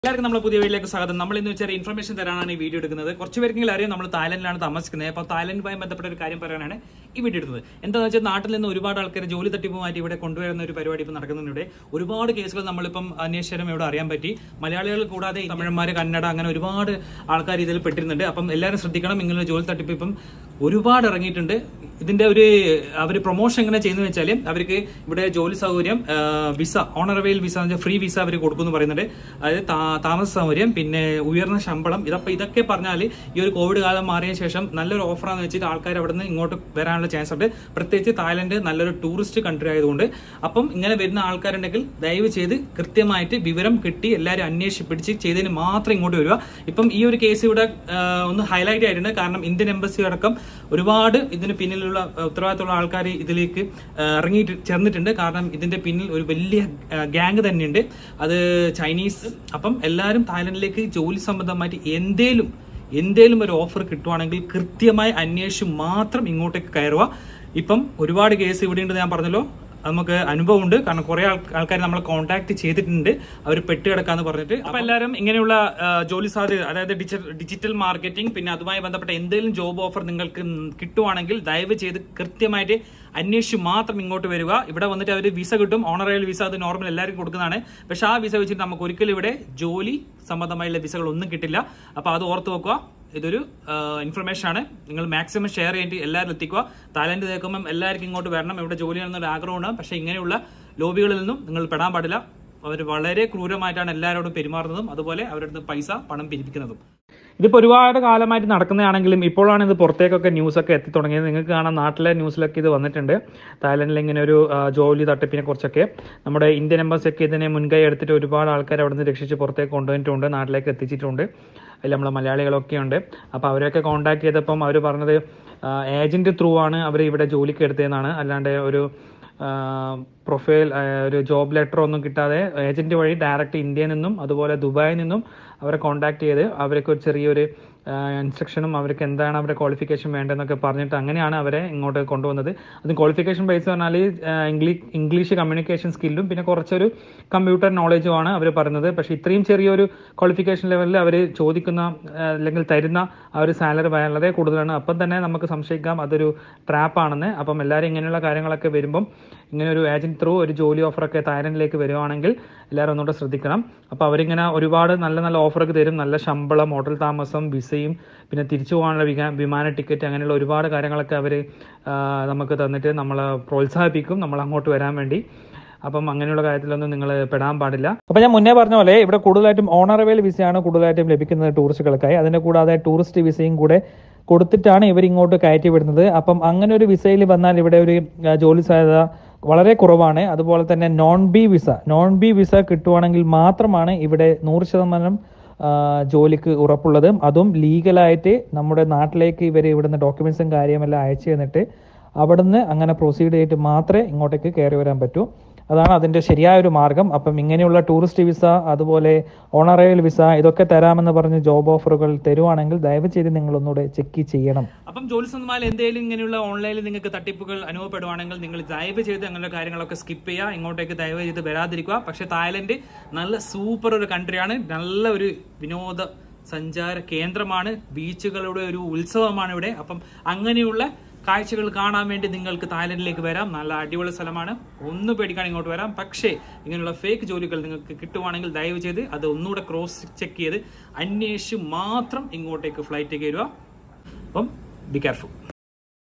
എല്ലാവർക്കും നമ്മുടെ പുതിയ വീഡിയോയിലേക്ക് സ്വാഗതം നമ്മൾ ഇന്ന് വെച്ചാൽ ഇൻഫർമേഷൻ തരാനാണ് ഈ വീഡിയോ എടുക്കുന്നത് കുറച്ച് പേർക്കെങ്കിലും അറിയാം നമ്മൾ തായ്ലൻഡിലാണ് താമസിക്കുന്നത് അപ്പോൾ തായ്ലൻഡുമായി ബന്ധപ്പെട്ട ഒരു കാര്യം പറയാനാണ് ഈ വീഡിയോ എടുത്തത് എന്താണെന്ന് വെച്ചാൽ നാട്ടിൽ നിന്ന് ഒരുപാട് ആൾക്കാർ ജോലി തട്ടിപ്പ് മാറ്റി ഇവിടെ കൊണ്ടുവരുന്ന ഒരു പരിപാടി ഇപ്പോൾ നടക്കുന്നുണ്ട് ഇവിടെ ഒരുപാട് കേസുകൾ നമ്മളിപ്പം അന്വേഷിച്ചാലും ഇവിടെ അറിയാൻ പറ്റി മലയാളികൾ കൂടാതെ തമിഴന്മാർ കന്നഡ അങ്ങനെ ഒരുപാട് ആൾക്കാർ ഇതിൽ പെട്ടിരുന്നുണ്ട് അപ്പം എല്ലാവരും ശ്രദ്ധിക്കണം ഇങ്ങനെ ജോലി തട്ടിപ്പ് ഇപ്പം ഒരുപാട് ഇറങ്ങിയിട്ടുണ്ട് ഇതിന്റെ ഒരു അവർ പ്രൊമോഷൻ എങ്ങനെ ചെയ്യുന്നത് വെച്ചാൽ അവർക്ക് ഇവിടെ ജോലി സൗകര്യം ആ, വിസ ഓണറവേൽ വിസ എന്ന് വെച്ചാൽ ഫ്രീ വിസ അവർ കൊടുക്കുമെന്ന് പറയുന്നുണ്ട് അതായത് താ- താമസ സൗകര്യം പിന്നെ ഉയർന്ന ശമ്പളം ഇതപ്പോ ഇതൊക്കെ പറഞ്ഞാൽ ഈ ഒരു കോവിഡ് കാലം മാറിയ ശേഷം നല്ലൊരു ഓഫറാന്ന് വെച്ചിട്ട് ആൾക്കാർ അവിടെ നിന്ന് ഇങ്ങോട്ട് വരാനുള്ള ചാൻസ് ഉണ്ട് പ്രത്യേകിച്ച് തായ്ലൻഡ് നല്ലൊരു ടൂറിസ്റ്റ് കൺട്രി ആയതുകൊണ്ട് അപ്പം ഇങ്ങനെ വരുന്ന ആൾക്കാരുണ്ടെങ്കിൽ ദയവ് ചെയ്ത് കൃത്യമായിട്ട് വിവരം കിട്ടി എല്ലാവരും അന്വേഷിച്ച് പിടിച്ച് ചെയ്തതിന് മാത്രം ഇങ്ങോട്ട് വരിക ഇപ്പം ഈ ഒരു കേസ് ഇവിടെ ആ, ഒന്ന് ഹൈലൈറ്റ് ആയിട്ടുണ്ട് കാരണം ഇന്ത്യൻ എംബസി അടക്കം ഒരുപാട് ഇതിന് പിന്നിലുള്ള ആ, ഉത്തരവാദിത്തമുള്ള ആൾക്കാർ ഇതിലേക്ക് ആ, ഇറങ്ങിയിട്ട് ചേർന്നിട്ടുണ്ട് കാരണം ഇതിന്റെ പിന്നിൽ ഒരു വലിയ ഗ്യാങ് തന്നെയുണ്ട് അത് ചൈനീസ് അപ്പം എല്ലാവരും തായ്ലൻഡിലേക്ക് ജോലി സംബന്ധമായിട്ട് എന്തേലും എന്തേലും ഒരു ഓഫർ കിട്ടുവാണെങ്കിൽ കൃത്യമായി അന്വേഷിച്ച് മാത്രം ഇങ്ങോട്ടേക്ക് കയറുക ഇപ്പം ഒരുപാട് കേസ് ഇവിടെ ഉണ്ട് ഞാൻ പറഞ്ഞല്ലോ നമുക്ക് അനുഭവമുണ്ട് കാരണം കുറെ ആൾക്കാർ നമ്മളെ കോൺടാക്ട് ചെയ്തിട്ടുണ്ട് അവർ പെട്ടുകിടക്കാന്ന് പറഞ്ഞിട്ട് അപ്പൊ എല്ലാവരും ഇങ്ങനെയുള്ള ആ, ജോലി സാധ്യത അതായത് ഡിജിറ്റൽ ഡിജിറ്റൽ മാർക്കറ്റിംഗ് പിന്നെ അതുമായി ബന്ധപ്പെട്ട എന്തെങ്കിലും ജോബ് ഓഫർ നിങ്ങൾക്ക് കിട്ടുവാണെങ്കിൽ ദയവ് ചെയ്ത് കൃത്യമായിട്ട് അന്വേഷിച്ച് മാത്രം ഇങ്ങോട്ട് വരിക ഇവിടെ വന്നിട്ട് അവർ വിസ കിട്ടും ഓണറേൽ വിസ അത് നോർമൽ എല്ലാവർക്കും കൊടുക്കുന്നതാണ് പക്ഷെ ആ വിസ വെച്ചിട്ട് നമുക്ക് ഒരിക്കലും ഇവിടെ ജോലി സംബന്ധമായുള്ള വിസകൾ ഒന്നും കിട്ടില്ല അപ്പൊ അത് ഓർത്ത് വെക്കുക ഇതൊരു ഇൻഫർമേഷൻ ആണ് നിങ്ങൾ മാക്സിമം ഷെയർ ചെയ്തിട്ട് എല്ലാവരും എത്തിക്കുക തായ്ലൻഡ് കേൾക്കുമ്പോൾ എല്ലാവർക്കും ഇങ്ങോട്ട് വരണം ഇവിടെ ജോലി ചെയ്യണമെന്നൊരു ആഗ്രഹമാണ് പക്ഷേ ഇങ്ങനെയുള്ള ലോബികളിൽ നിന്നും നിങ്ങൾ പെടാൻ പാടില്ല അവർ വളരെ ക്രൂരമായിട്ടാണ് എല്ലാവരോടും പെരുമാറുന്നതും അതുപോലെ അവരുടെ അടുത്ത് പൈസ പണം പിരിപ്പിക്കുന്നതും ഇതിപ്പോൾ ഒരുപാട് കാലമായിട്ട് നടക്കുന്നതാണെങ്കിലും ഇപ്പോഴാണ് ഇത് പുറത്തേക്കൊക്കെ ന്യൂസൊക്കെ എത്തി തുടങ്ങിയത് നിങ്ങൾക്ക് കാണാം നാട്ടിലെ ന്യൂസിലൊക്കെ ഇത് വന്നിട്ടുണ്ട് തായ്ലൻഡിൽ ഇങ്ങനെ ഒരു ആ, ജോലി തട്ടിപ്പിനെ കുറിച്ചൊക്കെ നമ്മുടെ ഇന്ത്യൻ എംബസിയൊക്കെ ഇതിനെ മുൻകൈ എടുത്തിട്ട് ഒരുപാട് ആൾക്കാർ അവിടെ നിന്ന് രക്ഷിച്ച് പുറത്തേക്ക് കൊണ്ടുവന്നിട്ടുണ്ട് നാട്ടിലേക്ക് എത്തിച്ചിട്ടുണ്ട് അതിൽ നമ്മളെ മലയാളികളൊക്കെ ഉണ്ട് അപ്പോൾ അവരെയൊക്കെ കോൺടാക്ട് ചെയ്തപ്പം അവർ പറഞ്ഞത് ഏജന്റ് ത്രൂ ആണ് അവർ ഇവിടെ ജോലിക്ക് എടുത്തതെന്നാണ് അല്ലാണ്ട് ഒരു പ്രൊഫൈൽ ഒരു ജോബ് ലെറ്റർ ഒന്നും കിട്ടാതെ ഏജന്റ് വഴി ഡയറക്റ്റ് ഇന്ത്യയിൽ നിന്നും അതുപോലെ ദുബായിൽ നിന്നും അവരെ കോൺടാക്ട് ചെയ്ത് അവർക്ക് ഒരു ചെറിയൊരു ഇൻസ്ട്രക്ഷനും അവർക്ക് എന്താണ് അവരുടെ ക്വാളിഫിക്കേഷൻ വേണ്ടതെന്നൊക്കെ പറഞ്ഞിട്ട് അങ്ങനെയാണ് അവരെ ഇങ്ങോട്ട് കൊണ്ടുവന്നത് അത് ക്വാളിഫിക്കേഷൻ ബേസ് പറഞ്ഞാൽ ഇംഗ്ലീഷ് ഇംഗ്ലീഷ് കമ്മ്യൂണിക്കേഷൻ സ്കില്ലും പിന്നെ കുറച്ചൊരു കമ്പ്യൂട്ടർ നോളജുമാണ് അവർ പറയുന്നത് പക്ഷേ ഇത്രയും ചെറിയൊരു ക്വാളിഫിക്കേഷൻ ലെവലിൽ അവർ ചോദിക്കുന്ന ആ, അല്ലെങ്കിൽ തരുന്ന ആ ഒരു സാലറി വളരെ കൂടുതലാണ് അപ്പം തന്നെ നമുക്ക് സംശയിക്കാം അതൊരു ട്രാപ്പാണെന്ന് അപ്പം എല്ലാവരും ഇങ്ങനെയുള്ള കാര്യങ്ങളൊക്കെ വരുമ്പം ഇങ്ങനെ ഒരു ഏജന്റ് ത്രൂ ഒരു ജോലി ഓഫറൊക്കെ തായ്ലൻഡിലേക്ക് വരുവാണെങ്കിൽ എല്ലാവരും ഒന്നുകൂടെ ശ്രദ്ധിക്കണം അപ്പോൾ അവരിങ്ങനെ ഒരുപാട് നല്ല നല്ല ഓഫറൊക്കെ തരും നല്ല ശമ്പളം ഹോട്ടൽ താമസം വിസയും പിന്നെ തിരിച്ചു പോകാനുള്ള വിമാ- വിമാന ടിക്കറ്റ് അങ്ങനെയുള്ള ഒരുപാട് കാര്യങ്ങളൊക്കെ അവർ നമുക്ക് തന്നിട്ട് നമ്മളെ പ്രോത്സാഹിപ്പിക്കും നമ്മൾ അങ്ങോട്ട് വരാൻ വേണ്ടി അപ്പം അങ്ങനെയുള്ള കാര്യത്തിലൊന്നും നിങ്ങൾ പെടാൻ പാടില്ല അപ്പം ഞാൻ മുന്നേ പറഞ്ഞ പോലെ ഇവിടെ കൂടുതലായിട്ടും ഓണറവേൽ വിസയാണ് കൂടുതലായിട്ടും ലഭിക്കുന്നത് ടൂറിസ്റ്റുകൾക്കായി അതിന്റെ കൂടാതെ ടൂറിസ്റ്റ് വിസയും കൂടെ കൊടുത്തിട്ടാണ് ഇവർ ഇങ്ങോട്ട് കയറ്റി വിടുന്നത് അപ്പം അങ്ങനെ ഒരു വിസയിൽ വന്നാൽ ഇവിടെ ഒരു ആ, ജോലി സാധ്യത വളരെ കുറവാണ് അതുപോലെ തന്നെ non B visa non B visa കിട്ടുവാണെങ്കിൽ മാത്രമാണ് ഇവിടെ നൂറ് ശതമാനം ആ, ജോലിക്ക് ഉറപ്പുള്ളത് അതും ലീഗലായിട്ട് നമ്മുടെ നാട്ടിലേക്ക് ഇവർ ഇവിടുന്ന് ഡോക്യുമെന്റ്സും കാര്യമെല്ലാം അയച്ചു തന്നിട്ട് അവിടുന്ന് അങ്ങനെ പ്രൊസീഡ് ചെയ്തിട്ട് മാത്രമേ ഇങ്ങോട്ടേക്ക് കയറി വരാൻ പറ്റൂ അതാണ് അതിന്റെ ശരിയായ ഒരു മാർഗം അപ്പം ഇങ്ങനെയുള്ള ടൂറിസ്റ്റ് വിസ അതുപോലെ ഓണറേൽ വിസ ഇതൊക്കെ തരാമെന്ന് പറഞ്ഞ് ജോബ് ഓഫറുകൾ തരുവാണെങ്കിൽ ദയവ് ചെയ്ത് നിങ്ങൾ ഒന്നുകൂടെ ചെക്ക് ചെയ്യണം അപ്പം ജോലി സംബന്ധമായ എന്തെങ്കിലും ഇങ്ങനെയുള്ള ഓൺലൈനിൽ നിങ്ങൾക്ക് തട്ടിപ്പുകൾ അനുഭവപ്പെടുവാണെങ്കിൽ നിങ്ങൾ ദയവ് ചെയ്ത് അങ്ങനെയുള്ള കാര്യങ്ങളൊക്കെ സ്കിപ്പ് ചെയ്യുക ഇങ്ങോട്ടേക്ക് ദയവ് ചെയ്ത് വരാതിരിക്കുക പക്ഷേ തായ്ലൻഡ് നല്ല സൂപ്പർ ഒരു കൺട്രിയാണ് നല്ല ഒരു വിനോദ സഞ്ചാര കേന്ദ്രമാണ് ബീച്ചുകളുടെ ഒരു ഉത്സവമാണ് ഇവിടെ അപ്പം അങ്ങനെയുള്ള കാഴ്ചകൾ കാണാൻ വേണ്ടി നിങ്ങൾക്ക് തായ്ലൻഡിലേക്ക് വരാം നല്ല അടിപൊളി സ്ഥലമാണ് ഒന്നും പേടിക്കാൻ ഇങ്ങോട്ട് വരാം പക്ഷേ ഇങ്ങനെയുള്ള ഫേക്ക് ജോലികൾ നിങ്ങൾക്ക് കിട്ടുവാണെങ്കിൽ ദയവ് ചെയ്ത് അത് ഒന്നുകൂടെ ക്രോസ് ചെക്ക് ചെയ്ത് അന്വേഷിച്ച് മാത്രം ഇങ്ങോട്ടേക്ക് ഫ്ലൈറ്റ് കയറുക അപ്പം ബി കെയർഫുൾ